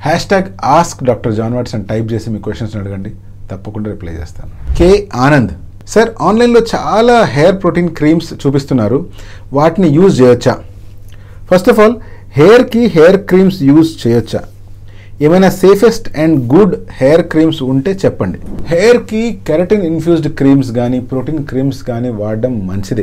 hash tag ask doctor John what's అని type చేసి మీ క్వశ్చన్స్ అడగండి తప్పకుండా రిప్లై చేస్తాను కే ఆనంద్ సార్ ఆన్లైన్లో చాలా హెయిర్ ప్రోటీన్ క్రీమ్స్ చూపిస్తున్నారు వాటిని యూజ్ చేయొచ్చా ఫస్ట్ ఆఫ్ ఆల్ హెయిర్కి హెయిర్ క్రీమ్స్ యూజ్ చేయొచ్చా ఏమైనా safest and good hair creams ఉంటే చెప్పండి హెయిర్కి కెరటిన్ ఇన్ఫ్యూజ్డ్ క్రీమ్స్ కానీ ప్రోటీన్ క్రీమ్స్ కానీ వాడడం మంచిదే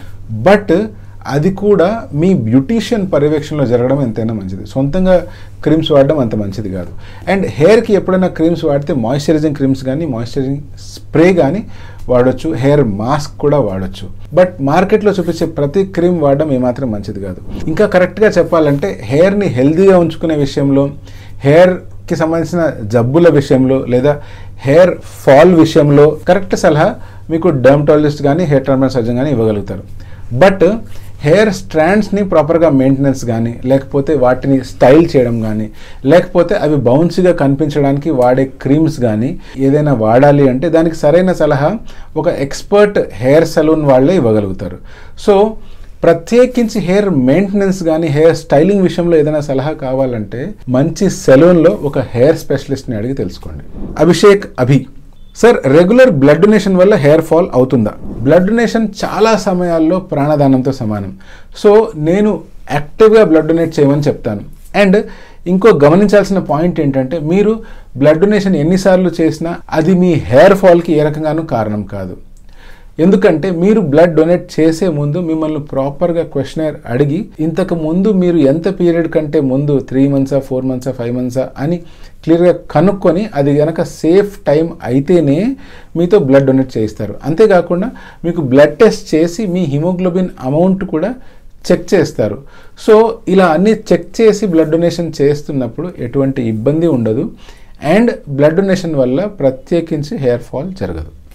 బట్ అది కూడా మీ బ్యూటీషియన్ పర్యవేక్షణలో జరగడం ఎంతైనా మంచిది సొంతంగా క్రీమ్స్ వాడడం అంత మంచిది కాదు అండ్ హెయిర్కి ఎప్పుడైనా క్రీమ్స్ వాడితే మాయిశ్చరైజింగ్ క్రీమ్స్ కానీ మాయిశ్చరైజింగ్ స్ప్రే కానీ వాడొచ్చు హెయిర్ మాస్క్ కూడా వాడొచ్చు బట్ మార్కెట్లో చూపించే ప్రతి క్రీమ్ వాడడం ఏమాత్రం మంచిది కాదు ఇంకా కరెక్ట్గా చెప్పాలంటే హెయిర్ని హెల్తీగా ఉంచుకునే విషయంలో హెయిర్కి సంబంధించిన జబ్బుల విషయంలో లేదా హెయిర్ ఫాల్ విషయంలో కరెక్ట్ సలహా మీకు డర్మటాలజిస్ట్ కానీ హెయిర్ ట్రాన్స్ప్లాంట్ సర్జన్ కానీ ఇవ్వగలుగుతారు బట్ హెయిర్ స్ట్రాండ్స్ని ప్రాపర్గా మెయింటెనెన్స్ కానీ లేకపోతే వాటిని స్టైల్ చేయడం కానీ లేకపోతే అవి బౌన్సీగా కనిపించడానికి వాడే క్రీమ్స్ కానీ ఏదైనా వాడాలి అంటే దానికి సరైన సలహా ఒక ఎక్స్పర్ట్ హెయిర్ సలూన్ వాళ్ళే ఇవ్వగలుగుతారు సో ప్రత్యేకించి హెయిర్ మెయింటెనెన్స్ కానీ హెయిర్ స్టైలింగ్ విషయంలో ఏదైనా సలహా కావాలంటే మంచి సెలూన్లో ఒక హెయిర్ స్పెషలిస్ట్ని అడిగి తెలుసుకోండి Abhishek Abhi sir regular blood donation వల్ల హెయిర్ ఫాల్ అవుతుందా బ్లడ్ డొనేషన్ చాలా సమయాల్లో ప్రాణదానంతో సమానం సో నేను యాక్టివ్గా బ్లడ్ డొనేట్ చేయమని చెప్తాను అండ్ ఇంకో గమనించాల్సిన పాయింట్ ఏంటంటే మీరు బ్లడ్ డొనేషన్ ఎన్నిసార్లు చేసినా అది మీ హెయిర్ ఫాల్కి ఏ రకంగానూ కారణం కాదు ఎందుకంటే మీరు బ్లడ్ డొనేట్ చేసే ముందు మిమ్మల్ని ప్రాపర్గా క్వశ్చనర్ అడిగి ఇంతకు ముందు మీరు ఎంత పీరియడ్ కంటే ముందు త్రీ మంత్సా ఫోర్ మంత్సా ఫైవ్ మంత్సా అని క్లియర్గా కనుక్కొని అది కనుక సేఫ్ టైం అయితేనే మీతో బ్లడ్ డొనేట్ చేయిస్తారు అంతేకాకుండా మీకు బ్లడ్ టెస్ట్ చేసి మీ హిమోగ్లోబిన్ అమౌంట్ కూడా చెక్ చేస్తారు సో ఇలా అన్ని చెక్ చేసి బ్లడ్ డొనేషన్ చేస్తున్నప్పుడు ఎటువంటి ఇబ్బంది ఉండదు అండ్ బ్లడ్ డొనేషన్ వల్ల ప్రత్యేకించి హెయిర్ ఫాల్ జరగదు